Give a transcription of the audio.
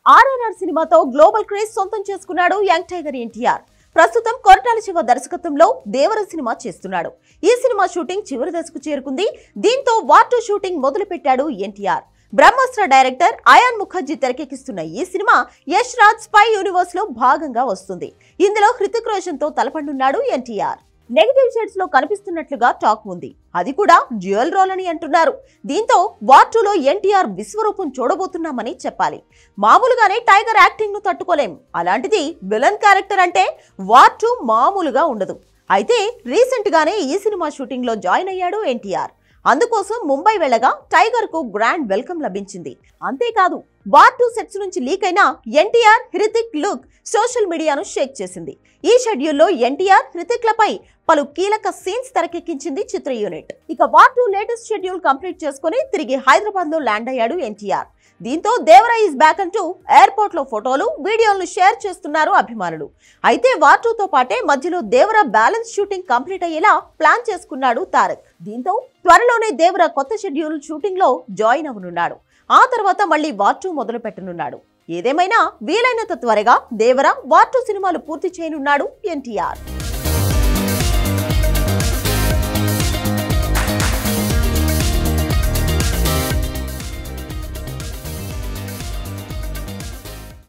ఆర్ఆర్ఆర్ సినిమాతో global craze సొంతం చేసుకున్నాడు యంగ్ టైగర్ ఎన్టీఆర్ ప్రస్తుతం కొరటాల శివ దర్శకత్వంలో దేవర సినిమా చేస్తున్నాడు ఈ సినిమా షూటింగ్ చివరి దశకు చేరుకుంది దీంతో వార్ టూ షూటింగ్ మొదలు పెట్టాడు ఎన్టీఆర్ బ్రహ్మాస్త్ర డైరెక్టర్ అయాన్ ముఖర్జీ తెరకెక్కిస్తున్న ఈ సినిమా యష్ రాజ్ స్పై యూనివర్స్ లో భాగంగా వస్తుంది ఇందులో హృతిక్ రోషన్ తో తలపండున్నాడు ఎన్టీఆర్ నెగటివ్ షేడ్స్ లో కనిపిస్తున్నట్లుగా టాక్ ఉంది అది కూడా డ్యూయల్ రోల్ అని అంటున్నారు దీంతో వార్ టూలో ఎన్టీఆర్ విశ్వరూపం చూడబోతున్నామని చెప్పాలి మామూలుగానే టైగర్ యాక్టింగ్ ను తట్టుకోలేం అలాంటిది విలన్ క్యారెక్టర్ అంటే వార్ టూ మామూలుగా ఉండదు అయితే రీసెంట్ గానే ఈ సినిమా షూటింగ్ లో జాయిన్ అయ్యాడు ఎన్టీఆర్ అందుకోసం ముంబై వెళ్ళగా టైగర్ కు గ్రాండ్ వెల్కమ్ లభించింది అంతేకాదు వార్ టూ సెట్స్ నుంచి లీక్ అయిన ఎన్టీఆర్ హృతిక్ లుక్ సోషల్ మీడియాను షేక్ చేసింది ఈ షెడ్యూల్లో ఎన్టీఆర్ హృతిక్లపై పలు కీలక సీన్స్ తెరకెక్కించింది చిత్ర యూనిట్ ఇక war two latest schedule complete చేసుకుని తిరిగి హైదరాబాద్ లో ల్యాండ్ అయ్యాడు ఎన్టీఆర్ దీంతో దేవరా ఈజ్ బ్యాక్ అంటూ ఎయిర్పోర్ట్ లో ఫోటోలు వీడియోలను షేర్ చేస్తున్నారు అభిమానులు అయితే వార్ టూతో పాటే మధ్యలో దేవరా బ్యాలెన్స్ షూటింగ్ కంప్లీట్ అయ్యేలా ప్లాన్ చేసుకున్నాడు తారక్ దీంతో త్వరలోనే దేవరా కొత్త షెడ్యూల్ షూటింగ్ లో జాయిన్ అవనున్నాడు ఆ తర్వాత మళ్ళీ వార్ టూ మొదలు పెట్టనున్నాడు ఏదేమైనా వీలైనంత త్వరగా దేవరా వార్ టూ సినిమాలు పూర్తి చేయనున్నాడు ఎన్టీఆర్